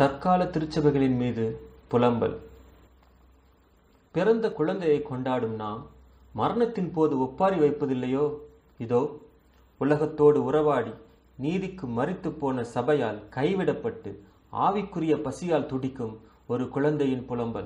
தற்கால திருச்சபைகளின் மீது புலம்பல் பிறந்த குழந்தையை கொண்டாடும் நாம் மரணத்தின் போது ஒப்பாரி வைப்பதில்லையோ இதோ உலகத்தோடு உறவாடி நீதிக்கு மறித்து போன சபையால் கைவிடப்பட்டு ஆவிக்குரிய பசியால் துடிக்கும் ஒரு குழந்தையின் புலம்பல்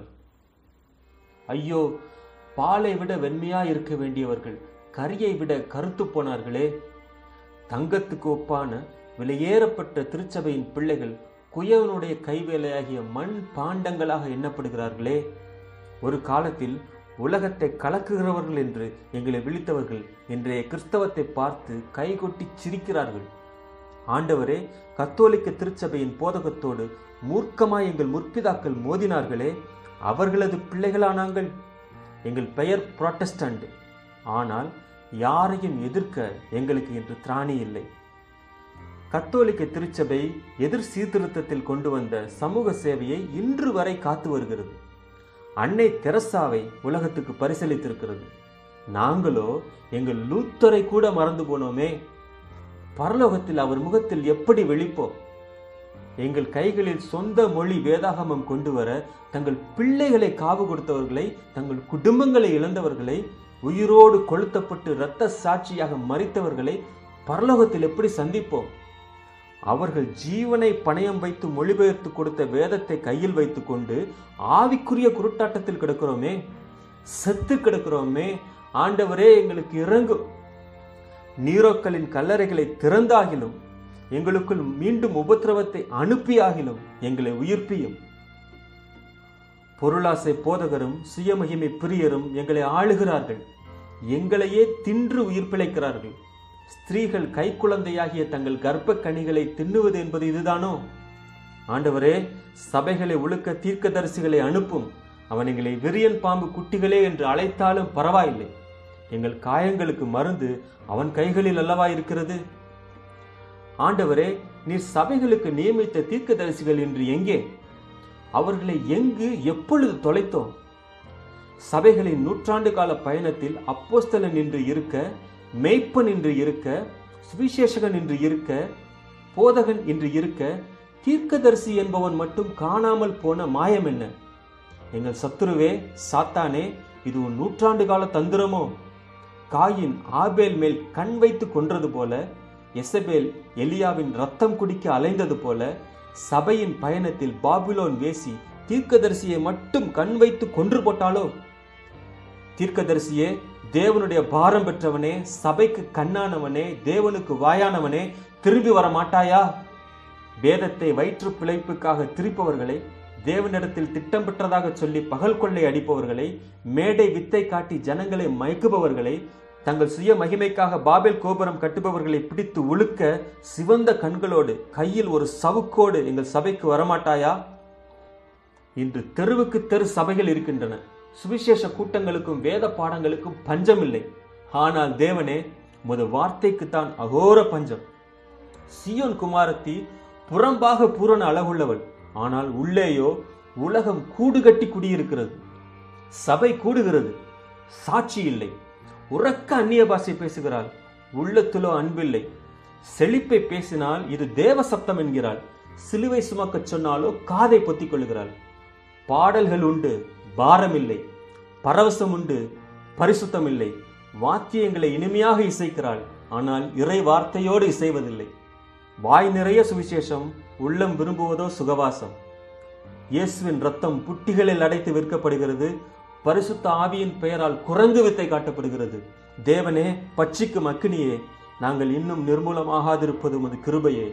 ஐயோ பாலை விட வெண்மையா இருக்க வேண்டியவர்கள் கரியை விட கருத்து போனார்களே தங்கத்துக்கு ஒப்பான விலையேறப்பட்ட திருச்சபையின் பிள்ளைகள் குயவனுடைய கைவேலையாகிய மண் பாண்டங்களாக எண்ணப்படுகிறார்களே ஒரு காலத்தில் உலகத்தை கலக்குகிறவர்கள் என்று எங்களை விழித்தவர்கள் இன்றைய கிறிஸ்தவத்தை பார்த்து கைகொட்டி சிரிக்கிறார்கள் ஆண்டவரே கத்தோலிக்க திருச்சபையின் போதகத்தோடு மூர்க்கமாய் எங்கள் முற்பிதாக்கள் மோதினார்களே அவர்களது பிள்ளைகளானாங்கள் எங்கள் பெயர் புராட்டஸ்டன்ட் ஆனால் யாரையும் எதிர்க்க எங்களுக்கு இன்று திராணி இல்லை கத்தோலிக்க திருச்சபை எதிர் சீர்திருத்தத்தில் கொண்டு வந்த சமூக சேவையை இன்று வரை காத்து வருகிறது அன்னை தெரசாவை உலகத்துக்கு பரிசளித்திருக்கிறது நாங்களோ எங்கள் லூத்தரை கூட மறந்து போனோமே பரலோகத்தில் அவர் முகத்தில் எப்படி வெளிப்போம் எங்கள் கைகளில் சொந்த மொழி வேதாகமம் கொண்டு வர தங்கள் பிள்ளைகளை காவு கொடுத்தவர்களை தங்கள் குடும்பங்களை இழந்தவர்களை உயிரோடு கொளுத்தப்பட்டு இரத்த சாட்சியாக மறித்தவர்களை பரலோகத்தில் எப்படி சந்திப்போம் அவர்கள் ஜீவனை பணயம் வைத்து மொழிபெயர்த்து கொடுத்த வேதத்தை கையில் வைத்துக்கொண்டு ஆவிக்குரிய குருட்டாட்டத்தில் கிடக்கிறோமே செத்து கிடக்கிறோமே ஆண்டவரே எங்களுக்கு இறங்கும் நீரோக்களின் கல்லறைகளை திறந்தாகிலும் எங்களுக்குள் மீண்டும் உபத்திரவத்தை அனுப்பியாகிலும் எங்களை உயிர்ப்பியும் பொருளாசை போதகரும் சுயமகிமை பிரியரும் எங்களை ஆளுகிறார்கள் எங்களையே தின்று உயிர் பிழைக்கிறார்கள் ஸ்திரீகள் கைக்குழந்தையாகிய தங்கள் கர்ப்ப கனிகளை தின்னுவது என்பது இதுதானோ ஆண்டவரே சபைகளை ஒழுக்க தீர்க்கதரிசிகளை அனுப்பும் அவன் எங்களை விரியன் பாம்பு குட்டிகளே என்று அழைத்தாலும் பரவாயில்லை எங்கள் காயங்களுக்கு மருந்து அவன் கைகளில் அல்லவா இருக்கிறது ஆண்டவரே நீர் சபைகளுக்கு நியமித்த தீர்க்கதரிசிகள் இன்று எங்கே அவர்களை எங்கு எப்பொழுது தொலைத்தோம் சபைகளின் நூற்றாண்டு கால பயணத்தில் அப்போஸ்தலன் என்று இருக்க மெய்ப்பன் என்று இருக்க சுவிசேஷகன் என்று இருக்க போதகன் என்று இருக்க தீர்க்கதரிசி என்பவன் மட்டும் காணாமல் போன மாயம் என்ன எங்கள் சத்துருவே சாத்தானே இது உன் நூற்றாண்டு கால தந்திரமோ காயின் ஆபேல் மேல் கண் வைத்து கொன்றது போல எசபேல் எலியாவின் ரத்தம் குடிக்க அலைந்தது போல சபையின் பயணத்தில் பாபிலோன் வேசி தீர்க்கதரிசியை மட்டும் கண் வைத்து கொன்று போட்டாலோ தீர்க்கதரிசியே தேவனுடைய பாரம் பெற்றவனே சபைக்கு கண்ணானவனே தேவனுக்கு வாயானவனே திரும்பி வர மாட்டாயா வேதத்தை வயிற்று பிழைப்புக்காக திரிப்பவர்களை தேவனிடத்தில் திட்டம் பெற்றதாக சொல்லி பகல் கொள்ளை அடிப்பவர்களை மேடை வித்தை காட்டி ஜனங்களை மயக்குபவர்களை தங்கள் சுய மகிமைக்காக பாபேல் கோபுரம் கட்டுபவர்களை பிடித்து உழுக்க சிவந்த கண்களோடு கையில் ஒரு சவுக்கோடு எங்கள் சபைக்கு வரமாட்டாயா இன்று தெருவுக்கு தெரு சபைகள் இருக்கின்றன சுவிசேஷ கூட்டங்களுக்கும் வேத பாடங்களுக்கும் பஞ்சமில்லை ஆனால் தேவனே உமது வார்த்தைக்கு தான் அகோர பஞ்சம் சியோன் குமாரத்தி புறம்பாக பூரண அழகுள்ளவள் ஆனால் உள்ளேயோ உலகம் கூடு கட்டி குடியிருக்கிறது சபை கூடுகிறது சாட்சி இல்லை உறக்க அந்நிய பாஷை பேசுகிறாள் உள்ளத்திலோ அன்பில்லை செழிப்பை பேசினால் இது தேவ சப்தம் என்கிறாள் சிலுவை சுமக்கச் சொன்னாலோ காதை பொத்திக் கொள்கிறாள் பாடல்கள் உண்டு பாரமில்லை பரவசம் உண்டு பரிசுத்தம் இல்லை வாத்தியங்களை இனிமையாக இசைக்கிறாள் ஆனால் இறை வார்த்தையோடு இசைவதில்லை வாய் நிறைய சுவிசேஷம் உள்ளம் விரும்புவதோ சுகவாசம் இயேசுவின் ரத்தம் புட்டிகளில் அடைத்து விற்கப்படுகிறது பரிசுத்த ஆவியின் பெயரால் குரங்கு வித்தை காட்டப்படுகிறது தேவனே பட்சிக்கும் அக்கினியே நாங்கள் இன்னும் நிர்மூலமாகாதிருப்பது உமது கிருபையே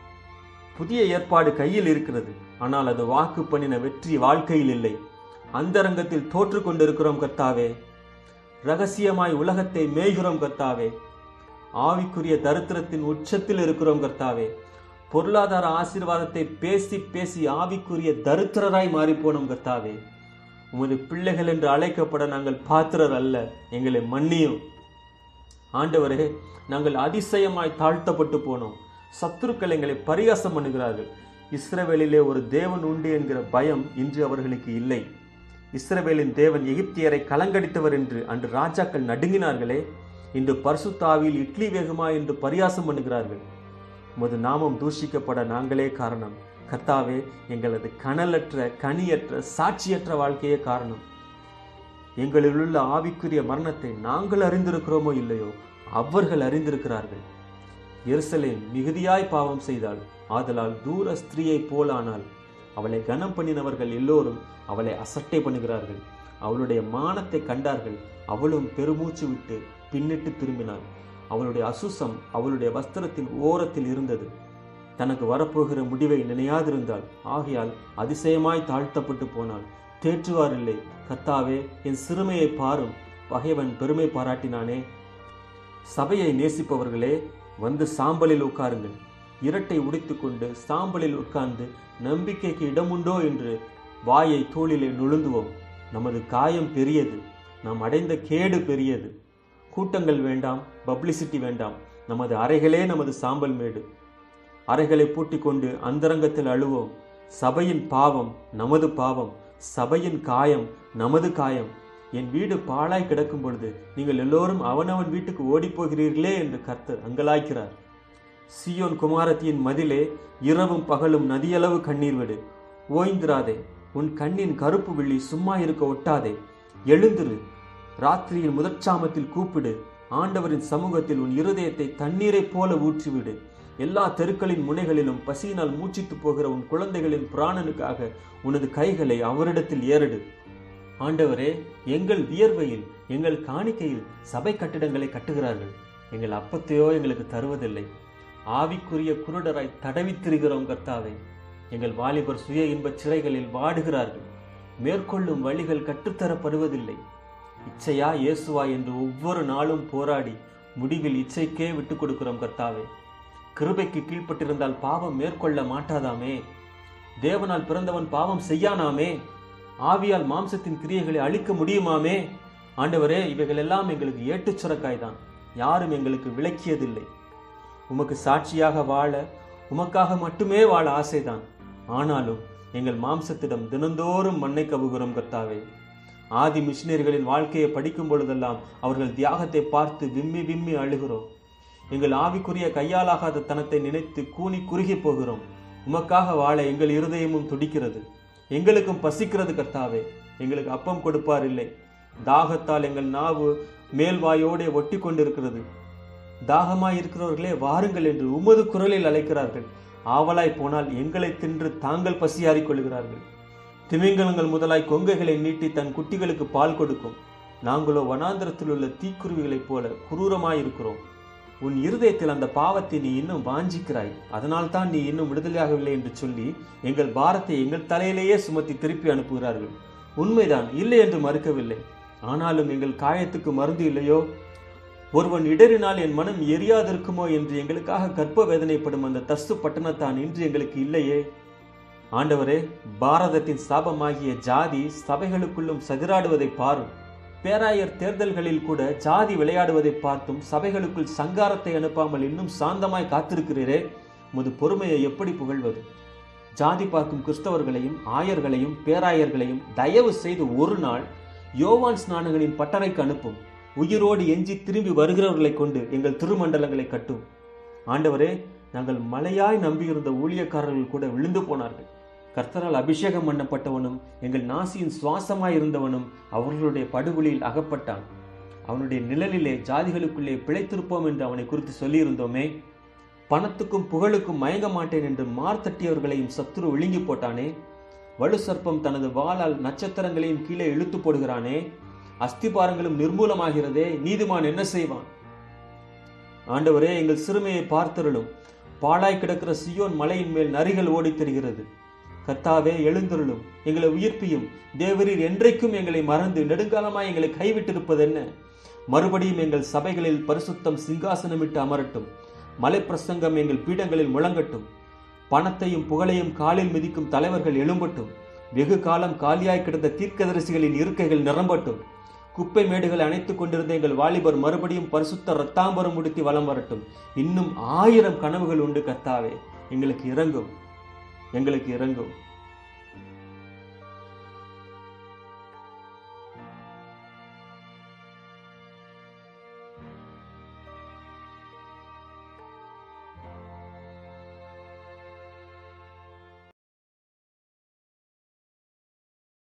புதிய ஏற்பாடு கையில் இருக்கிறது ஆனால் அது வாக்கு பண்ணின வெற்றி வாழ்க்கையில் இல்லை அந்தரங்கத்தில் தோற்று கொண்டிருக்கிறோம் கர்த்தாவே ரகசியமாய் உலகத்தை மேய்கிறோம் கர்த்தாவே ஆவிக்குரிய தரித்திரத்தின் உச்சத்தில் இருக்கிறோம் கர்த்தாவே பொருளாதார ஆசீர்வாதத்தை பேசி பேசி ஆவிக்குரிய தரித்திரராய் மாறிப்போனோம் கர்த்தாவே உமது பிள்ளைகள் என்று அழைக்கப்பட நாங்கள் பாத்திரர் அல்ல எங்களை மன்னியும் ஆண்டவரே நாங்கள் அதிசயமாய் தாழ்த்தப்பட்டு போனோம் சத்துருக்கள் எங்களை பரிகாசம் பண்ணுகிறார்கள் இஸ்ரவேலிலே ஒரு தேவன் உண்டு என்கிற பயம் இன்று அவர்களுக்கு இல்லை இஸ்ரவேலின் தேவன் எகிப்தியரை கலங்கடித்தவர் என்று அன்று ராஜாக்கள் நடுங்கினார்களே இன்று பரிசுத்தாவில் இட்லி வேகுமா என்று பரியாசம் பண்ணுகிறார்கள் உமது நாமம் தூஷிக்கப்பட நாங்களே காரணம் கர்த்தாவே எங்களது கனலற்ற கனியற்ற சாட்சியற்ற வாழ்க்கையே காரணம் எங்களிலுள்ள ஆவிக்குரிய மரணத்தை நாங்கள் அறிந்திருக்கிறோமோ இல்லையோ அவர்கள் அறிந்திருக்கிறார்கள் எருசலேம் மிகுதியாய் பாவம் செய்தாள் ஆதலால் தூர ஸ்திரீயைப் போலானால் அவளை கனம் பண்ணினவர்கள் எல்லோரும் அவளை அசட்டை பண்ணுகிறார்கள் அவளுடைய மானத்தை கண்டார்கள் அவளும் பெருமூச்சு விட்டு பின்னிட்டு திரும்பினாள் அவளுடைய அசுசம் அவளுடைய வஸ்திரத்தின் ஓரத்தில் இருந்தது தனக்கு வரப்போகிற முடிவை நினையாதிருந்தாள் ஆகையால் அதிசயமாய் தாழ்த்தப்பட்டு போனாள் தேற்றுவாரில்லை கத்தாவே என் சிறுமையை பாரும் பகைவன் பெருமை பாராட்டினானே சபையை நேசிப்பவர்களே வந்து சாம்பலில் உட்காருங்கள் இரட்டை உடைத்துக்கொண்டு சாம்பலில் உட்கார்ந்து நம்பிக்கைக்கு இடமுண்டோ என்று வாயை தோளிலே நுழுந்துவோம் நமது காயம் பெரியது நாம் அடைந்த கேடு பெரியது கூட்டங்கள் வேண்டாம் பப்ளிசிட்டி வேண்டாம் நமது அறைகளே நமது சாம்பல் மேடு அறைகளை பூட்டிக் கொண்டு அந்தரங்கத்தில் அழுவோம் சபையின் பாவம் நமது பாவம் சபையின் காயம் நமது காயம் என் வீடு பாழாய் கிடக்கும் பொழுது நீங்கள் எல்லோரும் அவனவன் வீட்டுக்கு ஓடிப்போகிறீர்களே என்று கர்த்தர் அங்கலாய்க்கிறார் சியோன் குமாரத்தியின் மதிலே இரவும் பகலும் நதியளவு கண்ணீர் விடு ஓய்ந்திராதே உன் கண்ணின் கருப்பு விழி சும்மா இருக்க ஒட்டாதே எழுந்திரு ராத்திரியில் முதற்சாமத்தில் கூப்பிடு ஆண்டவரின் சமூகத்தில் உன் இருதயத்தை தண்ணீரைப் போல ஊற்றிவிடு எல்லா தெருக்களின் முனைகளிலும் பசியினால் மூச்சித்து போகிற உன் குழந்தைகளின் பிராணனுக்காக உனது கைகளை அவரிடத்தில் ஏறடு ஆண்டவரே எங்கள் வியர்வையில் எங்கள் காணிக்கையில் சபை கட்டிடங்களை கட்டுகிறார்கள் எங்கள் அப்பத்தையோ எங்களுக்கு தருவதில்லை ஆவிக்குரிய குருடராய் தடவித் திரிகிறோம் கர்த்தாவே எங்கள் வாலிபர் சுய இன்பச் சிறைகளில் வாடுகிறார்கள் மேற்கொள்ளும் வழிகள் கற்றுத்தரப்படுவதில்லை இச்சையா இயேசுவா என்று ஒவ்வொரு நாளும் போராடி முடிவில் இச்சைக்கே விட்டுக் கொடுக்கிறோம் கர்த்தாவே கிருபைக்கு கீழ்ப்பட்டிருந்தால் பாவம் மேற்கொள்ள மாட்டாதாமே தேவனால் பிறந்தவன் பாவம் செய்யானாமே ஆவியால் மாம்சத்தின் கிரியைகளை அழிக்க முடியுமாமே ஆண்டவரே இவைகள் எல்லாம் எங்களுக்கு ஏட்டுச் சுரக்காய் தான் யாரும் எங்களுக்கு விளக்கியதில்லை உமக்கு சாட்சியாக வாழ உமக்காக மட்டுமே வாழ ஆசைதான் ஆனாலும் எங்கள் மாம்சத்திடம் தினந்தோறும் மண்ணை கவுகிறோம் கர்த்தாவே ஆதி மிஷினரிகளின் வாழ்க்கையை படிக்கும் பொழுதெல்லாம் அவர்கள் தியாகத்தை பார்த்து விம்மி விம்மி அழுகிறோம் எங்கள் ஆவிக்குரிய கையாலாகாத தனத்தை நினைத்து கூனி குறுகி போகிறோம் உமக்காக வாழ எங்கள் இருதயமும் துடிக்கிறது எங்களுக்கும் பசிக்கிறது கர்த்தாவே எங்களுக்கு அப்பம் கொடுப்பார் இல்லை தாகத்தால் எங்கள் நாவு மேல்வாயோடே ஒட்டி கொண்டிருக்கிறது தாகமாய் இருக்கிறவர்களே வாருங்கள் என்று உமது குரலில் அழைக்கிறார்கள் ஆவலாய் போனால் எங்களை தின்று தாங்கள் பசியாறிக் கொள்கிறார்கள் திமிங்கலங்கள் முதலாய் கொங்கைகளை நீட்டி தன் குட்டிகளுக்கு பால் கொடுக்கும் நாங்களோ வனாந்திரத்தில் உள்ள தீக்குருவிகளைப் போல குரூரமாயிருக்கிறோம் உன் இருதயத்தில் அந்த பாவத்தை நீ இன்னும் வாஞ்சிக்கிறாய் அதனால் தான் நீ இன்னும் விடுதலையாகவில்லை என்று சொல்லி எங்கள் பாரத்தை எங்கள் தலையிலேயே சுமத்தி திருப்பி அனுப்புகிறார்கள் உண்மைதான் இல்லை என்று மறுக்கவில்லை ஆனாலும் எங்கள் காயத்துக்கு மருந்து இல்லையோ ஒருவன் இடறினால் என் மனம் எரியாதிருக்குமோ என்று எங்களுக்காக கற்ப வேதனைப்படும் அந்த தஸ்து பட்டணத்தான் இன்று எங்களுக்கு இல்லையே ஆண்டவரே பாரதத்தின் சாபமாகிய ஜாதி சபைகளுக்குள்ளும் சதிராடுவதை பாரும் பேராயர் தேர்தல்களில் கூட ஜாதி விளையாடுவதை பார்த்தும் சபைகளுக்குள் சங்காரத்தை அனுப்பாமல் இன்னும் சாந்தமாய் காத்திருக்கிறீரே முது பொறுமையை எப்படி புகழ்வது ஜாதி பார்க்கும் கிறிஸ்தவர்களையும் ஆயர்களையும் பேராயர்களையும் தயவு செய்து ஒரு நாள் யோவான் ஸ்நானகனின் பட்டறைக்கு அனுப்பும் உயிரோடு எஞ்சி திரும்பி வருகிறவர்களை கொண்டு எங்கள் திருமண்டலங்களை கட்டும் ஆண்டவரே நாங்கள் மலையாய் நம்பியிருந்த ஊழியக்காரர்கள் கூட விழுந்து போனார்கள் கர்த்தரால் அபிஷேகம் பண்ணப்பட்டவனும் எங்கள் நாசியின் சுவாசமாய் இருந்தவனும் அவர்களுடைய படுகொலியில் அகப்பட்டான் அவனுடைய நிழலிலே ஜாதிகளுக்குள்ளே பிழைத்திருப்போம் என்று அவனை குறித்து சொல்லியிருந்தோமே பணத்துக்கும் புகழுக்கும் மயங்க மாட்டேன் என்று மார்த்தட்டியவர்களையும் சத்துரு விழுங்கி போட்டானே வலு சர்ப்பம் தனது வாளால் நட்சத்திரங்களையும் கீழே இழுத்து போடுகிறானே அஸ்திபாரங்களும் நிர்மூலமாகிறதே நீதிமான் என்ன செய்வான் ஆண்டவரே எங்கள் சிறுமையை பார்த்தருளும் பாழாய் கிடக்கிற சியோன் மலையின் மேல் நரிகள் ஓடித் திரிகிறது கர்த்தாவே எழுந்தருளும் எங்களை உயிர்ப்பியும் தேவரீர் என்றைக்கும் எங்களை மறந்து நெடுங்காலமாய் எங்களை கைவிட்டிருப்பது என்ன மறுபடியும் எங்கள் சபைகளில் பரிசுத்தம் சிங்காசனமிட்டு அமரட்டும் மலை பிரசங்கம் எங்கள் பீடங்களில் முழங்கட்டும் பணத்தையும் புகழையும் காலில் மிதிக்கும் தலைவர்கள் எழும்பட்டும் வெகு காலம் காலியாய் கிடந்த தீர்க்கதரிசிகளின் இருக்கைகள் நிரம்பட்டும் குப்பை மேடுகளை அணைத்துக் கொண்டிருந்த எங்கள் வாலிபர் மறுபடியும் பரிசுத்த ரத்தாம்பரம் முடித்து வலம் வரட்டும் இன்னும் ஆயிரம் கனவுகள் உண்டு கர்த்தாவே எங்களுக்கு இறங்கும் எங்களுக்கு இறங்கும்